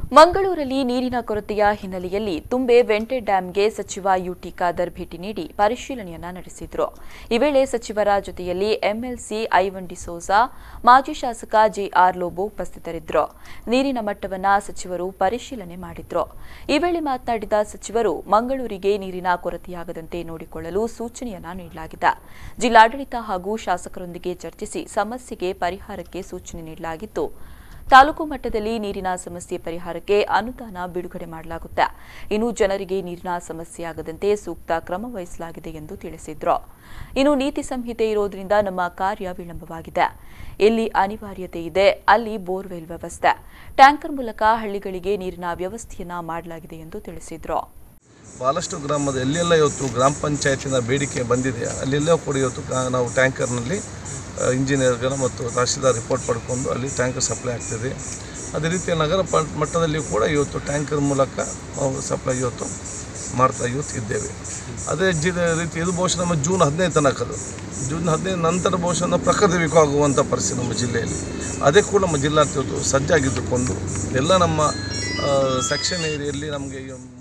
ಮಂಗಳೂರಲ್ಲಿ ನೀರಿನ ಕೊರತೆಯ ಹಿನ್ನೆಲೆಯಲ್ಲಿ ತುಂಬೆ ವೆಂಟೆ ಡ್ಯಾಂಗೆ ಸಚಿವ ಯುಟಿ ಖಾದರ್ ಭೇಟಿ ನೀಡಿ ಪರಿಶೀಲನೆಯನ್ನ ನಡೆಸಿದ್ರು ಈ ವೇಳೆ ಸಚಿವರ ಜೊತೆಯಲ್ಲಿ ಎಂಎಲ್ಸಿ ಐವನ್ ಡಿಸೋಜಾ ಮಾಜಿ ಶಾಸಕ ಜೆಆರ್ ಲೋಬೋ ಉಪಸ್ಥಿತರಿದ್ದರು ನೀರಿನ ಮಟ್ಟವನ್ನ ಸಚಿವರು ಪರಿಶೀಲನೆ ಮಾಡಿದ್ರು ಈ ವೇಳೆ ಮಾತನಾಡಿದ ಸಚಿವರು ಮಂಗಳೂರಿಗೆ ನೀರಿನ ಕೊರತೆಯಾಗದಂತೆ ನೋಡಿಕೊಳ್ಳಲು ಸೂಚನೆಯನ್ನ ನೀಡಲಾಗಿದೆ ಜಿಲ್ಲಾಡಳಿತ ಹಾಗೂ ಶಾಸಕರೊಂದಿಗೆ ಚರ್ಚಿಸಿ ಸಮಸ್ಯೆಗೆ ಪರಿಹಾರಕ್ಕೆ ಸೂಚನೆ ನೀಡಲಾಗಿದ್ದು ತಾಲೂಕು ಮಟ್ಟದಲ್ಲಿ ನೀರಿನ ಸಮಸ್ಯೆ ಪರಿಹಾರಕ್ಕೆ ಅನುದಾನ ಬಿಡುಗಡೆ ಮಾಡಲಾಗುತ್ತೆ ಇನ್ನು ಜನರಿಗೆ ನೀರಿನ ಸಮಸ್ಯೆಯಾಗದಂತೆ ಸೂಕ್ತ ಕ್ರಮ ವಹಿಸಲಾಗಿದೆ ಎಂದು ತಿಳಿಸಿದ್ರು ಇನ್ನು ನೀತಿ ಸಂಹಿತೆ ಇರೋದ್ರಿಂದ ನಮ್ಮ ಕಾರ್ಯ ವಿಳಂಬವಾಗಿದೆ ಎಲ್ಲಿ ಅನಿವಾರ್ಯತೆ ಇದೆ ಅಲ್ಲಿ ಬೋರ್ವೆಲ್ ವ್ಯವಸ್ಥೆ ಟ್ಯಾಂಕರ್ ಮೂಲಕ ಹಳ್ಳಿಗಳಿಗೆ ನೀರಿನ ವ್ಯವಸ್ಥೆಯನ್ನ ಮಾಡಲಾಗಿದೆ ಎಂದು ತಿಳಿಸಿದ್ರು ಭಾಳಷ್ಟು ಗ್ರಾಮದ ಎಲ್ಲೆಲ್ಲ ಇವತ್ತು ಗ್ರಾಮ ಪಂಚಾಯತಿನ ಬೇಡಿಕೆ ಬಂದಿದೆ ಅಲ್ಲೆಲ್ಲ ಕೂಡ ಇವತ್ತು ಕಾ- ನಾವು ಟ್ಯಾಂಕರ್ನಲ್ಲಿ ಆ, ಇಂಜಿನಿಯರ್ಗಳ ಮತ್ತು ತಹಶೀಲ್ದಾರ್ ರಿಪೋರ್ಟ್ ಪಡ್ಕೊಂಡು ಅಲ್ಲಿ ಟ್ಯಾಂಕರ್ ಸಪ್ಲೈ ಆಗ್ತಿದೆ ಅದೇ ರೀತಿ ನಗರ ಪ- ಮಟ್ಟದಲ್ಲಿ ಕೂಡ ಇವತ್ತು ಟ್ಯಾಂಕರ್ ಮೂಲಕ ನಾವು ಸಪ್ಲೈ ಇವತ್ತು ಮಾಡ್ತಾ ಇವತ್ತು ಇದ್ದೇವೆ ಅದೇ ಜಿ ರೀತಿ ಇದು ಬಹುಶಃ ನಮ್ಮ ಜೂನ್ ಹದಿನೈದು ತನಕದು ಜೂನ್ ಹದಿನೈದು ನಂತರ ಬಹುಶಃ ನಮ್ಮ ಪ್ರಕೃತಿ ವಿಕೋ ಆಗುವಂಥ ಪರಿಸ್ಥಿತಿ ನಮ್ಮ ಜಿಲ್ಲೆಯಲ್ಲಿ ಅದೇ ಕೂಡ ನಮ್ಮ ಜಿಲ್ಲಾಡಳಿತ ಇವತ್ತು ಸಜ್ಜಾಗಿದ್ದುಕೊಂಡು ಎಲ್ಲ ನಮ್ಮ ಸೆಕ್ಷನ್ ಏರಿಯಲ್ಲಿ ನಮಗೆ